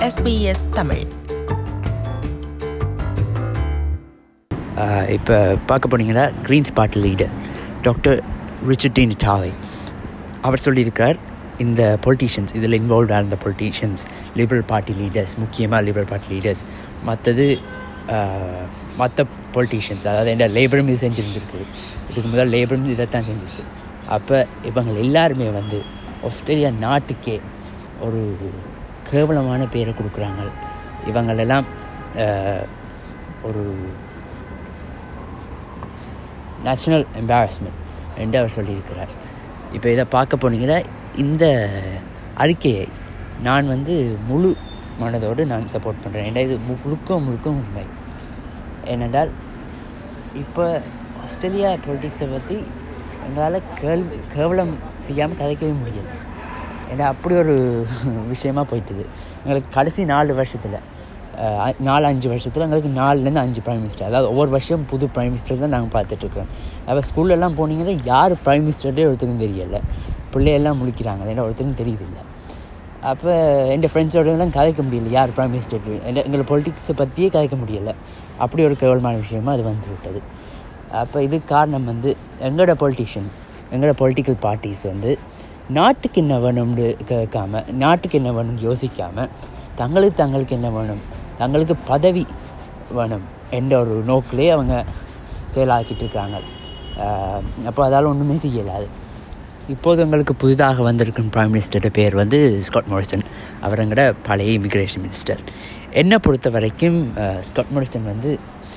SBS Tamil இப்போ பார்க்க போனீங்கன்னா க்ரீன்ஸ் பார்ட்டி லீடர் டாக்டர் ரிச்சர்டின் டாலை அவர் சொல்லியிருக்கார் இந்த பொலிட்டீஷியன்ஸ் இதில் இன்வால்வ் இருந்த பொலிட்டீஷியன்ஸ் லிபரல் பார்ட்டி லீடர்ஸ் முக்கியமாக லிபரல் பார்ட்டி லீடர்ஸ் மற்றது மற்ற பொலிட்டீஷியன்ஸ் அதாவது என்ன லேபரும் இது செஞ்சுருந்துருக்கு இதுக்கு முதல் லேபரும் இதைத்தான் செஞ்சிச்சு அப்போ இவங்க எல்லாருமே வந்து ஆஸ்திரேலியா நாட்டுக்கே ஒரு கேவலமான பேரை கொடுக்குறாங்க இவங்களெல்லாம் ஆஹ், ஒரு நேஷ்னல் எம்பாரஸ்மெண்ட் என்று அவர் சொல்லியிருக்கிறார் இப்போ இதை பார்க்க போனீங்கன்னா இந்த அறிக்கையை நான் வந்து முழு மனதோடு நான் சப்போர்ட் பண்ணுறேன் ஏன்னா இது மு- முழுக்க முழுக்க உண்மை ஏனென்றால் இப்போ ஆஸ்திரேலியா பொலிட்டிக்ஸை பற்றி எங்களால் கேள் கேவலம் செய்யாமல் கதைக்கவே முடியல ஏன்னா அப்படி ஒரு விஷயமா போயிட்டுது எங்களுக்கு கடைசி நாலு வருஷத்தில் நாலு அஞ்சு வருஷத்தில் எங்களுக்கு நாலுலேருந்து அஞ்சு ப்ரைம் மினிஸ்டர் அதாவது ஒவ்வொரு வருஷம் புது ப்ரைம் மினிஸ்டர் தான் நாங்கள் பார்த்துட்ருக்கோம் அப்போ ஸ்கூல்லலாம் போனீங்கன்னா யார் ப்ரைம் மினிஸ்டர்டே ஒருத்தருக்கும் தெரியல பிள்ளையெல்லாம் முழிக்கிறாங்க ஏன்னா ஒருத்தருக்கும் தெரியுதில்லை அப்போ என் ஃப்ரெண்ட்ஸோடலாம் கதைக்க முடியல யார் ப்ரைம் மினிஸ்டர் எங்களை பொலிட்டிக்ஸை பற்றியே கதைக்க முடியல அப்படி ஒரு கேவலமான விஷயமா அது வந்து விட்டது அப்போ இது காரணம் வந்து எங்களோட பொலிட்டிஷியன்ஸ் எங்களோட பொலிட்டிக்கல் பார்ட்டிஸ் வந்து நாட்டுக்கு என்ன வேணும்னு கேட்காம நாட்டுக்கு என்ன வேணும்னு யோசிக்காமல் தங்களுக்கு தங்களுக்கு என்ன வேணும் தங்களுக்கு பதவி வேணும் என்ற ஒரு நோக்கிலே அவங்க செயலாக்கிட்டு இருக்காங்க அப்போ அதால் ஒன்றுமே செய்யலாது இப்போது எங்களுக்கு புதிதாக வந்திருக்கும் பிரைம் மினிஸ்டரோட பேர் வந்து ஸ்காட் மோரிசன் அவர் எங்களோட பழைய இமிக்ரேஷன் மினிஸ்டர் என்னை பொறுத்த வரைக்கும் அஹ், ஸ்காட் மோரிசன் வந்து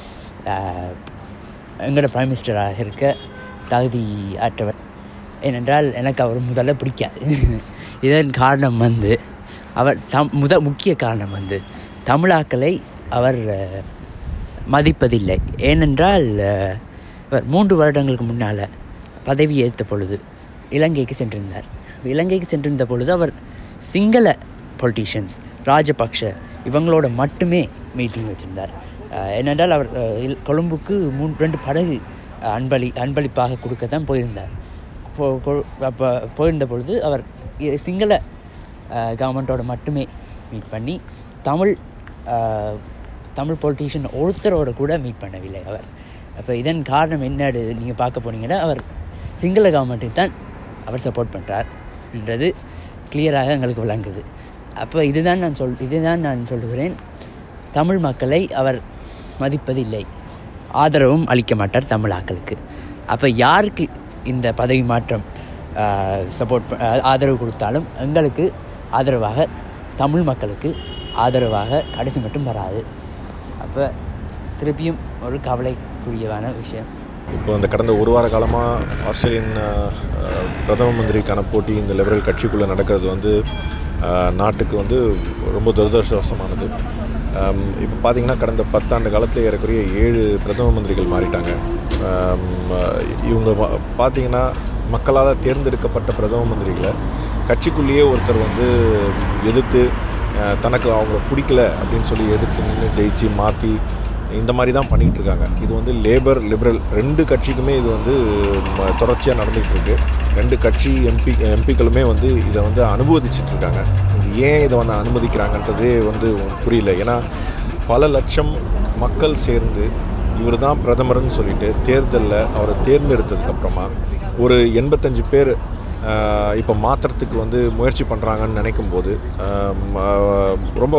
அஹ், எங்களோட பிரைம் மினிஸ்டராக இருக்க தகுதி ஆற்றவர் ஏனென்றால் எனக்கு அவர் முதல்ல பிடிக்காது இதன் காரணம் வந்து அவர் தம் முத முக்கிய காரணம் வந்து தமிழாக்களை அவர் அஹ், மதிப்பதில்லை ஏனென்றால் அஹ், அவர் மூன்று வருடங்களுக்கு முன்னால் பதவி ஏற்ற பொழுது இலங்கைக்கு சென்றிருந்தார் இலங்கைக்கு சென்றிருந்த பொழுது அவர் சிங்கள பொலிட்டீஷியன்ஸ் ராஜபக்ஷ இவங்களோட மட்டுமே மீட்டிங் வச்சுருந்தார் அஹ், ஏனென்றால் அவர் அஹ், இல்- கொழும்புக்கு மூணு ரெண்டு படகு அஹ், அன்பளி அன்பளிப்பாக கொடுக்க தான் போயிருந்தார் போ- கொ- அப்போ போயிருந்த பொழுது அவர் இ- சிங்கள கவர்மெண்ட்டோட மட்டுமே மீட் பண்ணி தமிழ் அஹ், தமிழ் பொலிட்டீஷியன் ஒருத்தரோட கூட மீட் பண்ணவில்லை அவர் அப்போ இதன் காரணம் என்ன நீங்கள் பார்க்க போனீங்கன்னா அவர் சிங்கள கவர்மெண்ட்டுக்கு தான் அவர் சப்போர்ட் பண்ணுறார் என்றது கிளியராக எங்களுக்கு விளங்குது அப்போ இதுதான் நான் சொல் இதுதான் நான் சொல்லுகிறேன் தமிழ் மக்களை அவர் மதிப்பதில்லை ஆதரவும் அளிக்க மாட்டார் தமிழ் ஆக்களுக்கு அப்போ யாருக்கு இந்த பதவி மாற்றம் சப்போர்ட் ஆதரவு கொடுத்தாலும் எங்களுக்கு ஆதரவாக தமிழ் மக்களுக்கு ஆதரவாக கடைசி மட்டும் வராது அப்போ திருப்பியும் ஒரு கவலைக்குரியவான விஷயம் இப்போ இந்த கடந்த ஒரு வார காலமாக ஆஸ்திரேலியன் அஹ், அஹ், பிரதம மந்திரிக்கான போட்டி இந்த லிபரல் கட்சிக்குள்ளே நடக்கிறது வந்து அஹ், நாட்டுக்கு வந்து ரொம்ப துரதிருஷ்டவசமானது அம், இப்போ பார்த்தீங்கன்னா கடந்த பத்தாண்டு காலத்தில் ஏறக்குறைய ஏழு பிரதம மந்திரிகள் மாறிட்டாங்க அம், அஹ், இவங்க பா- பார்த்தீங்கன்னா மக்களால் தேர்ந்தெடுக்கப்பட்ட பிரதம மந்திரிகளை கட்சிக்குள்ளேயே ஒருத்தர் வந்து எதிர்த்து அஹ், தனக்கு அவங்கள பிடிக்கல அப்படின்னு சொல்லி எதிர்த்து நின்று ஜெயிச்சு மாற்றி இந்த மாதிரி தான் பண்ணிகிட்டு இருக்காங்க இது வந்து லேபர் லிபரல் ரெண்டு கட்சிக்குமே இது வந்து தொடர்ச்சியாக நடந்துகிட்டு இருக்கு ரெண்டு கட்சி எம்பி எம்பிக்களுமே வந்து இதை வந்து அனுமதிச்சிட்டு இருக்காங்க இது ஏன் இதை வந்து அனுமதிக்கிறாங்கன்றதே வந்து புரியல ஏன்னா பல லட்சம் மக்கள் சேர்ந்து இவர் தான் பிரதமர்னு சொல்லிட்டு தேர்தலில் அவரை தேர்ந்தெடுத்ததுக்கப்புறமா ஒரு எண்பத்தஞ்சு பேர் இப்போ மாற்றுறதுக்கு வந்து முயற்சி பண்ணுறாங்கன்னு நினைக்கும் போது ஆம், ஆஹ், ரொம்ப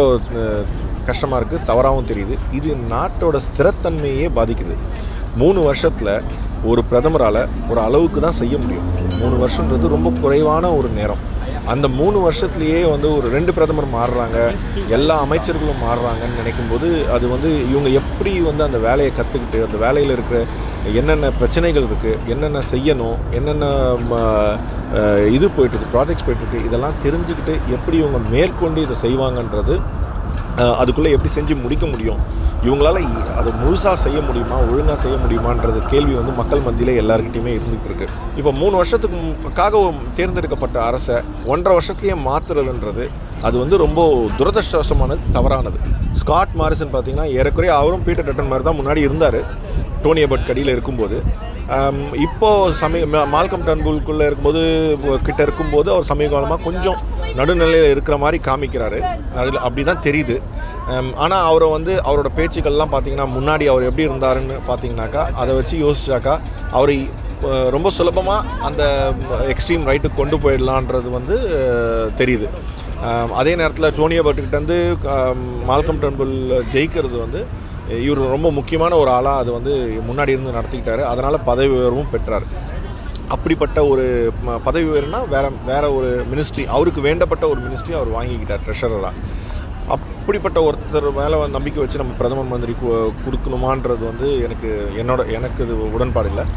கஷ்டமாக இருக்குது தவறாகவும் தெரியுது இது நாட்டோட ஸ்திரத்தன்மையே பாதிக்குது மூணு வருஷத்தில் ஒரு பிரதமரால் ஒரு அளவுக்கு தான் செய்ய முடியும் மூணு வருஷன்றது ரொம்ப குறைவான ஒரு நேரம் அந்த மூணு வருஷத்துலேயே வந்து ஒரு ரெண்டு பிரதமர் மாறுறாங்க எல்லா அமைச்சர்களும் மாறுறாங்கன்னு நினைக்கும்போது அது வந்து இவங்க எப்படி வந்து அந்த வேலையை கற்றுக்கிட்டு அந்த வேலையில் இருக்கிற என்னென்ன பிரச்சனைகள் இருக்குது என்னென்ன செய்யணும் என்னென்ன ம, அஹ், இது போயிட்டுருக்கு ப்ராஜெக்ட்ஸ் போயிட்டுருக்கு இதெல்லாம் தெரிஞ்சுக்கிட்டு எப்படி இவங்க மேற்கொண்டு இதை செய்வாங்கன்றது அஹ், அதுக்குள்ளே எப்படி செஞ்சு முடிக்க முடியும் இவங்களால இ- அதை முழுசாக செய்ய முடியுமா ஒழுங்காக செய்ய முடியுமான்றது கேள்வி வந்து மக்கள் மத்தியிலே எல்லாருக்கிட்டையுமே இருந்துகிட்டு இருக்கு இப்போ மூணு வருஷத்துக்கு முக்காக தேர்ந்தெடுக்கப்பட்ட அரசை ஒன்றரை வருஷத்துலேயே மாற்றுறதுன்றது அது வந்து ரொம்ப துரதிருஷ்டவசமானது தவறானது ஸ்காட் மாரிசன் பார்த்தீங்கன்னா ஏறக்குறைய அவரும் பீட்டர் டட்டன் மாதிரி தான் முன்னாடி இருந்தார் டோனி அபட் கடியில் இருக்கும்போது ஆம், இப்போ சமீ மா- மால்கம் டன்புல்குள்ளே இருக்கும்போது கிட்ட இருக்கும்போது அவர் சமீப காலமாக கொஞ்சம் நடுநிலையில் இருக்கிற மாதிரி காமிக்கிறாரு அதில் அப்படி தான் தெரியுது ஆனால் அவரை வந்து அவரோட பேச்சுக்கள்லாம் பார்த்தீங்கன்னா முன்னாடி அவர் எப்படி இருந்தாருன்னு பார்த்தீங்கன்னாக்கா அதை வச்சு யோசிச்சாக்கா அவரை அஹ், ரொம்ப சுலபமாக அந்த எக்ஸ்ட்ரீம் ரைட்டுக்கு கொண்டு போயிடலான்றது வந்து அஹ், தெரியுது ஆம், அதே நேரத்தில் டோனியோ பட்டுக்கிட்ட வந்து ஆம், மால்கம் டர்ன்புல் ஜெயிக்கிறது வந்து இவர் ரொம்ப முக்கியமான ஒரு ஆளாக அது வந்து முன்னாடி இருந்து நடத்திக்கிட்டாரு அதனால் பதவி உயர்வும் பெற்றார் அப்படிப்பட்ட ஒரு ம- பதவி உயர்னா வேற வேற ஒரு மினிஸ்ட்ரி அவருக்கு வேண்டப்பட்ட ஒரு மினிஸ்ட்ரி அவர் வாங்கிக்கிட்டார் ட்ரெஷரராக அப்படிப்பட்ட ஒருத்தர் மேலே வந்து நம்பிக்கை வச்சு நம்ம பிரதம மந்திரி கு- கொடுக்கணுமான்றது வந்து எனக்கு என்னோட எனக்கு இது உடன்பாடு இல்லை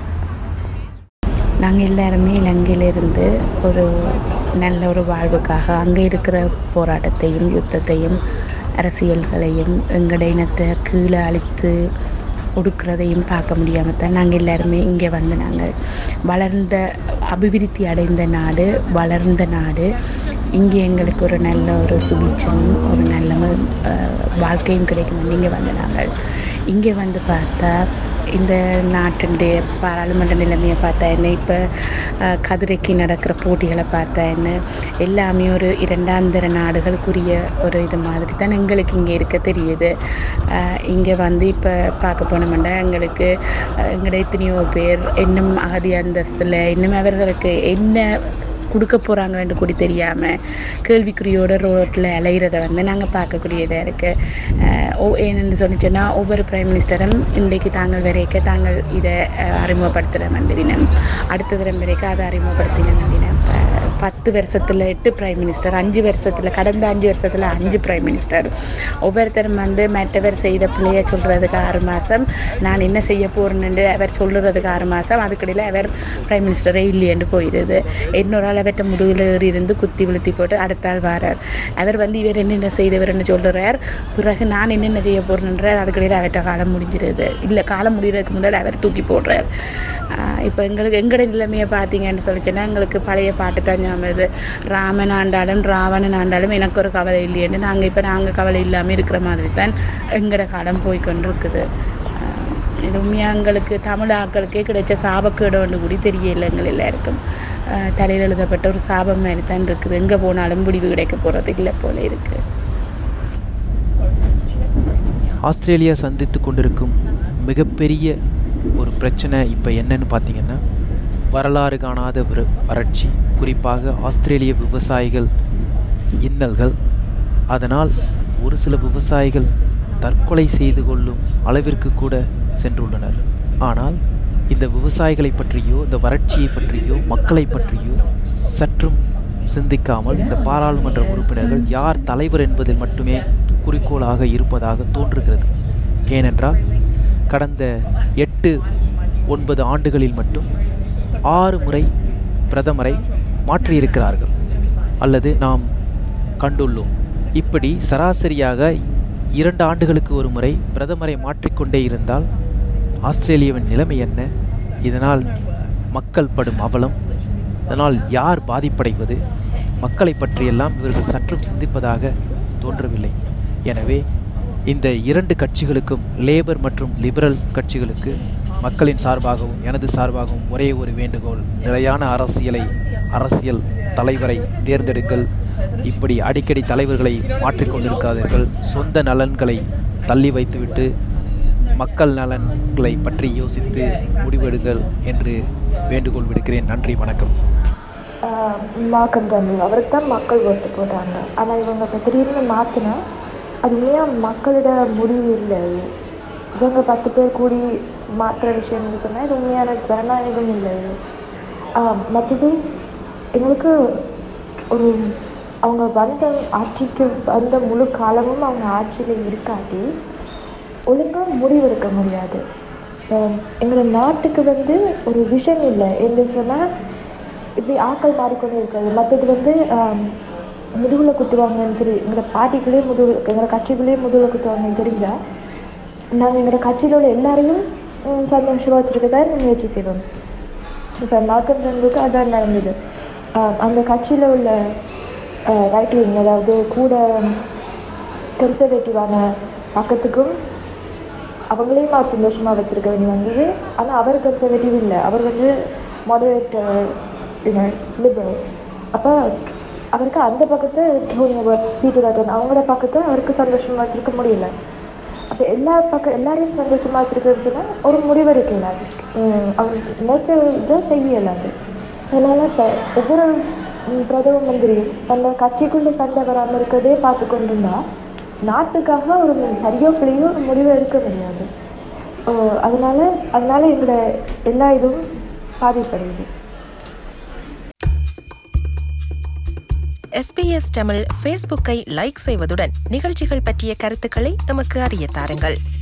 நாங்கள் எல்லாருமே இலங்கையிலிருந்து ஒரு நல்ல ஒரு வாழ்வுக்காக அங்கே இருக்கிற போராட்டத்தையும் யுத்தத்தையும் அரசியல்களையும் எங்களுடைய இனத்தை கீழே அழித்து ஒடுக்கிறதையும் பார்க்க முடியாமல் தான் நாங்கள் எல்லாருமே இங்கே வந்து நாங்கள் வளர்ந்த அபிவிருத்தி அடைந்த நாடு வளர்ந்த நாடு இங்கே எங்களுக்கு ஒரு நல்ல ஒரு சுபிச்சமும் ஒரு நல்ல ம- அஹ் வாழ்க்கையும் கிடைக்கும் இங்கே வந்து நாங்கள் இங்கே வந்து பார்த்தா இந்த நாட்டினுடைய பாராளுமன்ற நிலைமையை பார்த்தா என்ன இப்போ அஹ், கதிரைக்கு நடக்கிற போட்டிகளை பார்த்தா என்ன எல்லாமே ஒரு இரண்டாந்தர நாடுகளுக்குரிய ஒரு இது மாதிரி தான் எங்களுக்கு இங்கே இருக்க தெரியுது இங்கே வந்து இப்போ பார்க்க போனோம்னா எங்களுக்கு அஹ், எங்களோட எத்தனையோ பேர் இன்னும் அகதி அந்தஸ்தில் இன்னும் அவர்களுக்கு என்ன கொடுக்க போகிறாங்கன்னு கூட தெரியாமல் கேள்விக்குறியோட ரோட்டில் அலைகிறத வந்து நாங்கள் பார்க்கக்கூடியதாக இருக்குது ஓ ஏன்னு சொன்னிச்சோன்னா ஒவ்வொரு பிரைம் மினிஸ்டரும் இன்றைக்கு தாங்கள் வரைக்கும் தாங்கள் இதை அஹ், அறிமுகப்படுத்துகிற மண்டினம் அடுத்த தரம் வரைக்கும் அதை அறிமுகப்படுத்தின மண்டினம் அஹ், பத்து வருஷத்தில் எட்டு பிரைம் மினிஸ்டர் அஞ்சு வருஷத்தில் கடந்த அஞ்சு வருஷத்தில் அஞ்சு பிரைம் மினிஸ்டர் ஒவ்வொருத்தரும் வந்து மற்றவர் செய்த பிள்ளைய சொல்கிறதுக்கு ஆறு மாதம் நான் என்ன செய்ய போகிறேன்னு அவர் சொல்லுறதுக்கு ஆறு மாதம் அதுக்கடையில் அவர் பிரைம் மினிஸ்டரே இல்லையென்று போயிடுது இன்னொரு ஆள் அவர்கிட்ட முதுகில் ஏறி இருந்து குத்தி விழுத்தி போட்டு அடுத்த ஆள் வாரார் அவர் வந்து இவர் என்னென்ன செய்தவர்னு சொல்கிறார் பிறகு நான் என்னென்ன செய்ய போகிறேன்றார் அதுக்கடையில் அவர்கிட்ட காலம் முடிஞ்சிருது இல்லை காலம் முடிகிறதுக்கு முன்னாடி அவர் தூக்கி போடுறார் இப்போ எங்களுக்கு எங்களோட நிலைமையை பார்த்தீங்கன்னு சொல்லிச்சுன்னா எங்களுக்கு பழைய பாட்டு தான் ஞாபகம் வருது ராமன் ஆண்டாலும் ராவணன் ஆண்டாலும் எனக்கு ஒரு கவலை இல்லையேன்னு நாங்கள் இப்போ நாங்கள் கவலை இல்லாமல் இருக்கிற மாதிரி தான் எங்களோட காலம் போய் கொண்டிருக்குது ஆஹ் இது உண்மையாக எங்களுக்கு தமிழ் ஆக்களுக்கே கிடைச்ச சாபக்கேடு ஒன்று கூட தெரியல எங்கள் எல்லாருக்கும் ஆஹ் தலையில் எழுதப்பட்ட ஒரு சாபம் மாதிரி தான் இருக்குது எங்கே போனாலும் முடிவு கிடைக்க போகிறது இல்லை போல இருக்குது ஆஸ்திரேலியா சந்தித்து கொண்டிருக்கும் மிகப்பெரிய ஒரு பிரச்சனை இப்போ என்னன்னு பார்த்தீங்கன்னா வரலாறு காணாத ஒரு வறட்சி குறிப்பாக ஆஸ்திரேலிய விவசாயிகள் இன்னல்கள் அதனால் ஒரு சில விவசாயிகள் தற்கொலை செய்து கொள்ளும் அளவிற்கு கூட சென்றுள்ளனர் ஆனால் இந்த விவசாயிகளை பற்றியோ இந்த வறட்சியை பற்றியோ மக்களை பற்றியோ சற்றும் சிந்திக்காமல் இந்த பாராளுமன்ற உறுப்பினர்கள் யார் தலைவர் என்பதில் மட்டுமே குறிக்கோளாக இருப்பதாக தோன்றுகிறது ஏனென்றால் கடந்த எட்டு ஒன்பது ஆண்டுகளில் மட்டும் ஆறு முறை பிரதமரை மாற்றியிருக்கிறார்கள் அல்லது நாம் கண்டுள்ளோம் இப்படி சராசரியாக இரண்டு ஆண்டுகளுக்கு ஒரு முறை பிரதமரை மாற்றிக்கொண்டே இருந்தால் ஆஸ்திரேலியாவின் நிலைமை என்ன இதனால் மக்கள் படும் அவலம் இதனால் யார் பாதிப்படைவது மக்களை பற்றியெல்லாம் இவர்கள் சற்றும் சிந்திப்பதாக தோன்றவில்லை எனவே இந்த இரண்டு கட்சிகளுக்கும் லேபர் மற்றும் லிபரல் கட்சிகளுக்கு மக்களின் சார்பாகவும் எனது சார்பாகவும் ஒரே ஒரு வேண்டுகோள் நிலையான அரசியலை அரசியல் தலைவரை தேர்ந்தெடுங்கள் இப்படி அடிக்கடி தலைவர்களை மாற்றிக்கொண்டிருக்காதீர்கள் சொந்த நலன்களை தள்ளி வைத்துவிட்டு மக்கள் நலன்களை பற்றி யோசித்து முடிவெடுங்கள் என்று வேண்டுகோள் விடுக்கிறேன் நன்றி வணக்கம் மார்க்கம் டர்னல் அவருக்கு தான் மக்கள் ஓட்டு போட்டாங்க ஆனால் இவங்க இப்போ திடீர்னு மாற்றினா அது உண்மையாக மக்களோட முடிவு இல்லை அது. இவங்க பத்து பேர் கூடி மாற்றுற விஷயம் இருக்குன்னா இது உண்மையான ஜனநாயகம் இல்லை இது. ஆஹ் மற்றது எங்களுக்கு ஒரு அவங்க வந்த ஆட்சிக்கு வந்த முழு காலமும் அவங்க ஆட்சியில் இருக்காட்டி ஒழுங்காக முடிவெடுக்க முடியாது ஆஹ் எங்களோட நாட்டுக்கு வந்து ஒரு விஷன் இல்லை என்று சொன்னால் இப்படி ஆட்கள் மாறிக்கொண்டே இருக்காது மற்றது வந்து முதுகில் குத்துவாங்கன்னு தெரியும் எங்களோட பார்ட்டிக்குள்ளேயே முதுகு எங்களோட கட்சிக்குள்ளேயே முதுகில் குத்துவாங்கன்னு தெரிஞ்சால் நாங்கள் எங்களோட கட்சியில் உள்ள எல்லாரையும் ம், சந்தோஷமா வச்சுருக்க தான் முயற்சி செய்வோம் இப்போ மார்க்கம் தந்துக்கு அதான் நடந்தது ஆஹ் அந்த கட்சியில் உள்ள ரைட் விங் அதாவது கூட கன்சர்வேட்டிவான பக்கத்துக்கும் அவங்களையும் அவர் சந்தோஷமாக வச்சிருக்க வேண்டி வந்தது ஆனால் அவருக்கு அந்த வெடிவு இல்லை அவர் வந்து மாடரேட்டர் லிபரல் அப்போ அவருக்கு அந்த பக்கத்தை பீட்டர் காட்டன் அவங்களோட பக்கத்தை அவருக்கு சந்தோஷமாக வச்சிருக்க முடியல அப்போ எல்லா பக்கம் எல்லாரையும் சந்தோஷமாக வச்சிருக்கிறதுனா ஒரு முடிவெடுக்கல அது உம் அவர் நினைச்ச இதை செய்யலாது அதனால இப்போ ஒவ்வொரு உம், பிரதம மந்திரியும் அந்த கட்சிக்குள்ள சண்டை வராமல் இருக்கிறதே பார்த்து கொண்டிருந்தா நாட்டுக்காக ஒரு சரியோ பிள்ளையோ ஒரு முடிவு எடுக்க முடியாது அஹ் அதனால அதனால எங்களோட எல்லா இதுவும் பாதிப்படையுது எஸ்பிஎஸ் தமிழ் ஃபேஸ்புக்கை லைக் செய்வதுடன் நிகழ்ச்சிகள் பற்றிய கருத்துக்களை எமக்கு அறிய தாருங்கள்